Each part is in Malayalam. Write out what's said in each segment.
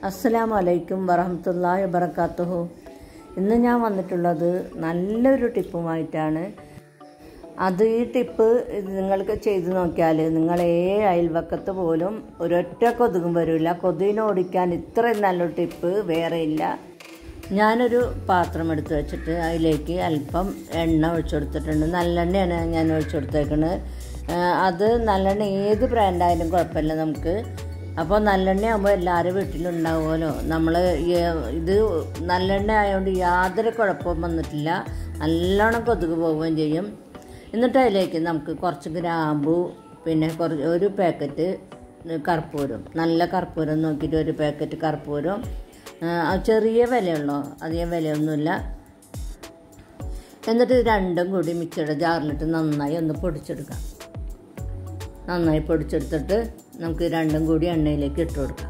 അസ്സലാമു അലൈക്കും വറഹമത്തല്ലാഹി വബർക്കാത്തുഹു ഇന്ന് ഞാൻ വന്നിട്ടുള്ളത് നല്ലൊരു ടിപ്പുമായിട്ടാണ് അത് ഈ ടിപ്പ് ഇത് നിങ്ങൾക്ക് ചെയ്തു നോക്കിയാൽ നിങ്ങളേ അയൽവക്കത്ത് പോലും ഒരൊറ്റ കൊതുകും വരില്ല കൊതുകിനെ ഓടിക്കാൻ ഇത്രയും നല്ലൊരു ടിപ്പ് വേറെ ഇല്ല ഞാനൊരു പാത്രം എടുത്ത് വെച്ചിട്ട് അതിലേക്ക് അല്പം എണ്ണ ഒഴിച്ചു കൊടുത്തിട്ടുണ്ട് നല്ലെണ്ണയാണ് ഞാൻ ഒഴിച്ചു കൊടുത്തേക്കുന്നത് അത് നല്ലെണ്ണ ഏത് ബ്രാൻഡായാലും കുഴപ്പമില്ല നമുക്ക് അപ്പോൾ നല്ലെണ്ണ ആകുമ്പോൾ എല്ലാവരും വീട്ടിലുണ്ടാവുമല്ലോ നമ്മൾ ഇത് നല്ലെണ്ണ ആയതുകൊണ്ട് യാതൊരു കുഴപ്പവും വന്നിട്ടില്ല നല്ലോണം കൊതുക് പോവുകയും ചെയ്യും എന്നിട്ട് അതിലേക്ക് നമുക്ക് കുറച്ച് ഗ്രാമ്പു പിന്നെ കുറച്ച് ഒരു പാക്കറ്റ് കർപ്പൂരം നല്ല കർപ്പൂരം നോക്കിയിട്ട് ഒരു പാക്കറ്റ് കർപ്പൂരം അത് ചെറിയ വിലയുള്ളൂ അധികം വിലയൊന്നുമില്ല എന്നിട്ട് ഇത് രണ്ടും കൂടി മിക്സിയുടെ ജാറിലിട്ട് നന്നായി ഒന്ന് പൊടിച്ചെടുക്കാം നന്നായി പൊടിച്ചെടുത്തിട്ട് നമുക്ക് രണ്ടും കൂടി എണ്ണയിലേക്ക് ഇട്ട് കൊടുക്കാം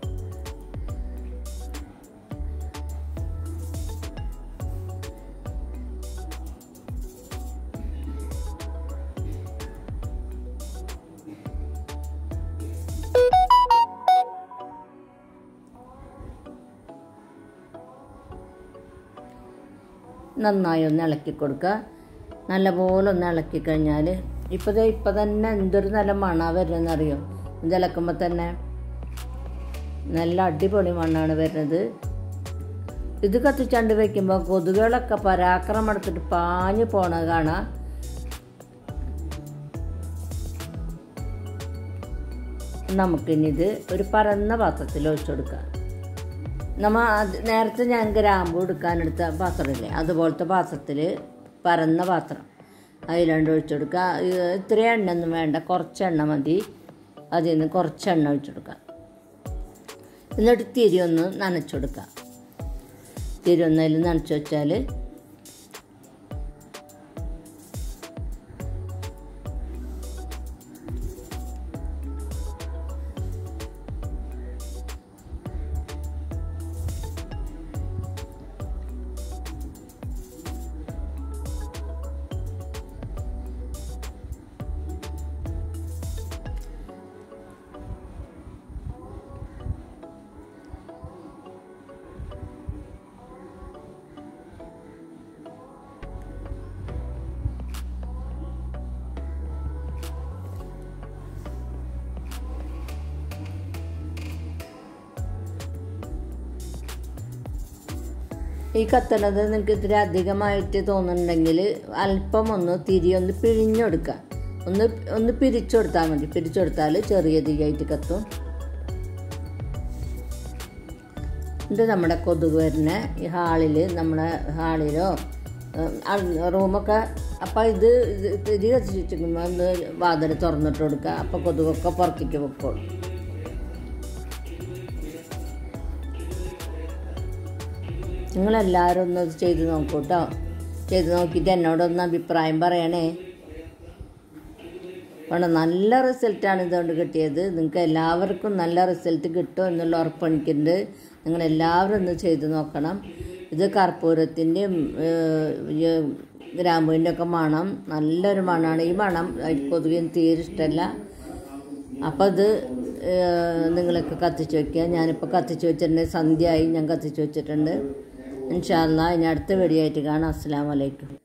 നന്നായി ഒന്ന് ഇളക്കി കൊടുക്കുക നല്ലപോലെ ഒന്ന് ഇളക്കി കഴിഞ്ഞാൽ ഇപ്പോൾ ഇപ്പം തന്നെ എന്തൊരു നല്ല മണ വരുന്നതെന്നറിയോ ഇത് ഇളക്കുമ്പോൾ തന്നെ നല്ല അടിപൊളി മണ്ണാണ് വരുന്നത് ഇത് കത്തിച്ചാണ്ട് വെക്കുമ്പോൾ കൊതുകുകളൊക്കെ പരാക്രമം എടുത്തിട്ട് പാഞ്ഞു പോണത് കാണാം നമുക്കിനിത് ഒരു പരന്ന പാത്രത്തിൽ ഒഴിച്ചു കൊടുക്കാം നമ്മൾ അത് നേരത്തെ ഞാൻ ഗ്രാമ്പു എടുക്കാനെടുത്ത പാത്രമില്ലേ അതുപോലത്തെ പാത്രത്തിൽ പരന്ന പാത്രം അതിലാണ്ട് ഒഴിച്ചെടുക്കുക ഇത്രയും എണ്ണ ഒന്നും വേണ്ട കുറച്ച് എണ്ണ മതി അതിൽ നിന്ന് കുറച്ച് എണ്ണ ഒഴിച്ചെടുക്കുക എന്നിട്ട് തിരി ഒന്ന് നനച്ചെടുക്കുക തിരി ഒന്ന് അതിൽ നനച്ച് വെച്ചാൽ ഈ കത്തണത് നിങ്ങൾക്ക് ഇത്തിരി അധികമായിട്ട് തോന്നുന്നുണ്ടെങ്കിൽ അല്പം ഒന്ന് തിരി ഒന്ന് പിഴിഞ്ഞെടുക്കുക ഒന്ന് ഒന്ന് പിരിച്ചെടുത്താൽ മതി പിരിച്ചെടുത്താൽ ചെറിയ തീയായിട്ട് കത്തും ഇത് നമ്മുടെ കൊതുക് വരുന്ന ഈ ഹാളിൽ നമ്മുടെ ഹാളിലോ റൂമൊക്കെ അപ്പം ഇത് തിരി കത്തിച്ചിരിക്കുമ്പോൾ ഒന്ന് വാതിൽ തുറന്നിട്ട് കൊടുക്കുക അപ്പോൾ കൊതുകൊക്കെ പുറത്തേക്ക് പൊക്കോളും നിങ്ങളെല്ലാവരും ഒന്ന് ചെയ്ത് നോക്കൂ കേട്ടോ ചെയ്ത് നോക്കിയിട്ട് എന്നോടൊന്ന് അഭിപ്രായം പറയണേ വേണം നല്ല റിസൾട്ടാണ് ഇതുകൊണ്ട് കിട്ടിയത് നിങ്ങൾക്ക് എല്ലാവർക്കും നല്ല റിസൾട്ട് കിട്ടും എന്നുള്ള ഉറപ്പ് എനിക്കുണ്ട് നിങ്ങളെല്ലാവരും ഒന്ന് ചെയ്ത് നോക്കണം ഇത് കർപ്പൂരത്തിൻ്റെയും ഗ്രാമ്പൂവിൻ്റെ ഒക്കെ മണം നല്ലൊരു മണമാണ് ഈ മണം കൊതുകിന് തീരെ ഇഷ്ടമല്ല അപ്പോൾ അത് നിങ്ങളൊക്കെ കത്തിച്ച് വയ്ക്കുക ഞാനിപ്പോൾ കത്തിച്ച് വെച്ചിട്ടുണ്ട് സന്ധ്യയായി ഞാൻ കത്തിച്ച് വെച്ചിട്ടുണ്ട് ഇൻഷാല്ല ഇനി അടുത്ത വീഡിയോ ആയിട്ട് കാണാം അസ്സാം വലൈക്കും